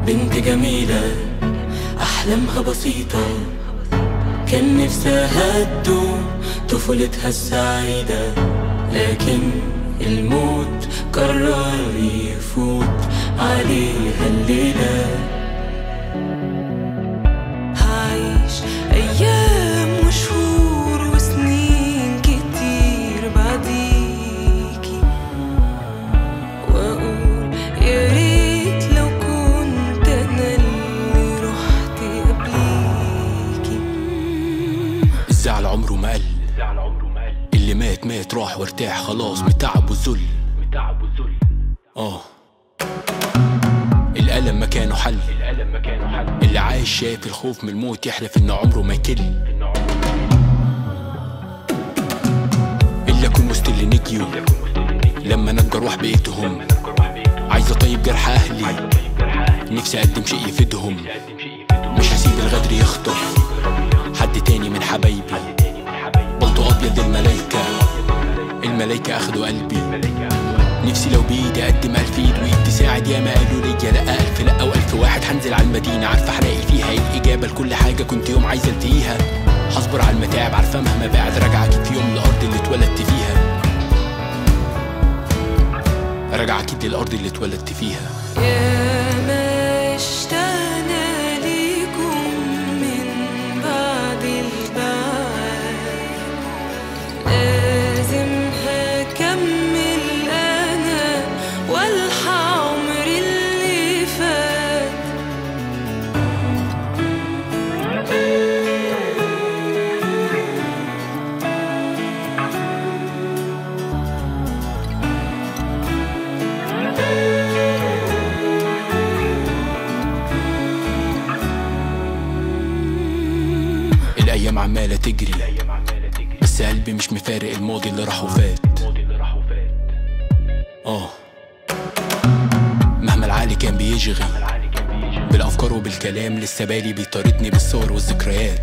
بنت جميلة أحلامها بسيطة كان نفسها تدوم طفولتها السعيدة لكن الموت قرر يفوت عليها الليلة هعيش أيام وشهور وسنين كتير بعديكي وأقول يا ريت لو كنت أنا اللي رحت قبليكي الزعل عمره ما قل اللي مات مات راح وارتاح خلاص من التعب والذل اه الألم مكانه حل اللي عايش شايف الخوف من الموت يحلف ان عمره ما يكل اللي اكون وسط اللي نجيوا لما نجر واحد بقيتهم عايز اطيب جرح اهلي نفسي اقدم شيء يفيدهم مش هسيب الغدر يخطف حد تاني من حبايبي بلطو ابيض الملايكة الملايكة اخدوا قلبي نفسي لو بايدي اقدم الف ايد وايد تساعد ياما قالوا ليا لا الف لا والف واحد هنزل على المدينة عارفة هلاقي فيها ايه الاجابة لكل حاجة كنت يوم عايز التقيها هصبر على المتاعب عارفة مهما بعد راجع اكيد في يوم الارض اللي اتولدت فيها راجع اكيد للارض اللي اتولدت فيها يا ما اشتقنا ليكم من بعد البعد لازم هكمل انا والحق عمري اللي فات الايام عمالة تجري بس قلبي مش مفارق الماضي اللي راح وفات اه مهما العقل كان بيشغي بالافكار وبالكلام لسه بالي بيطاردني بالصور والذكريات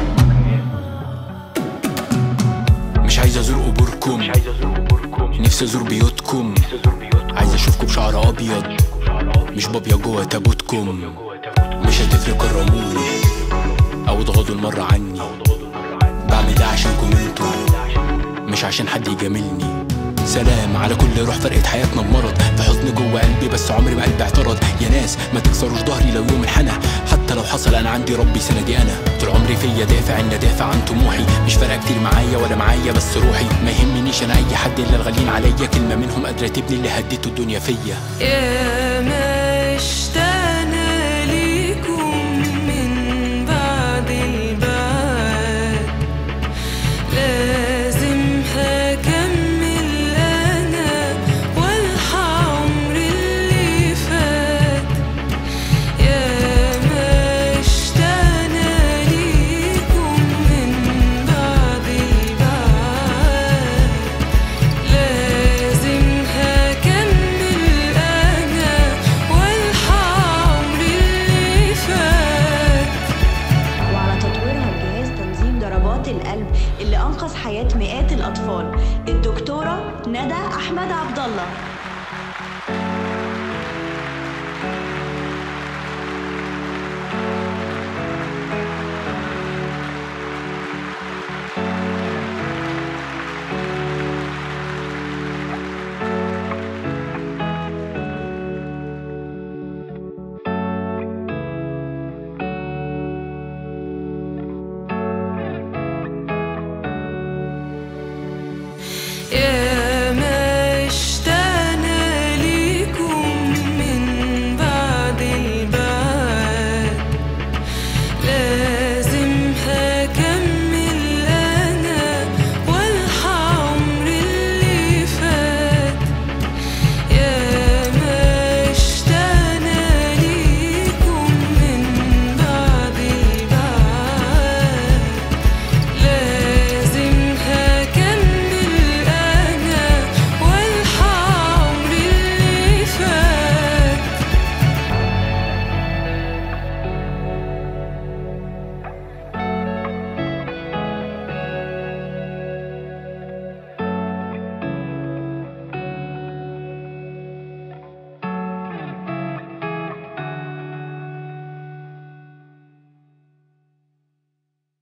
مش عايز ازور قبوركم نفسي ازور بيوتكم عايز اشوفكم بشعر ابيض مش بابيض جوه تابوتكم مش هتفرق كرموني او اضغطوا المرة عني بعمل ده عشانكم انتوا مش عشان حد يجاملني سلام على كل روح فرقت حياتنا بمرض في حزن جوه قلبي بس عمري ما قلبي اعترض يا ناس ما تكسروش ظهري لو يوم انحنى حتى لو حصل انا عندي ربي سندي انا طول عمري فيا دافع ان دافع عن طموحي مش فارقه كتير معايا ولا معايا بس روحي ما يهمنيش انا اي حد الا الغاليين عليا كلمه منهم قادره تبني اللي هديته الدنيا فيا يا ما اشتقنا ليكم من بعد البعد لازم هكمل انا والحق عمري اللي فات يا ما اشتقنا ليكم من بعد البعد لازم هكمل انا والحق عمري اللي فات وعلى تطويرها لجهاز تنظيم ضربات القلب اللي أنقذ حياة مئات الأطفال الدكتورة ندى أحمد عبد الله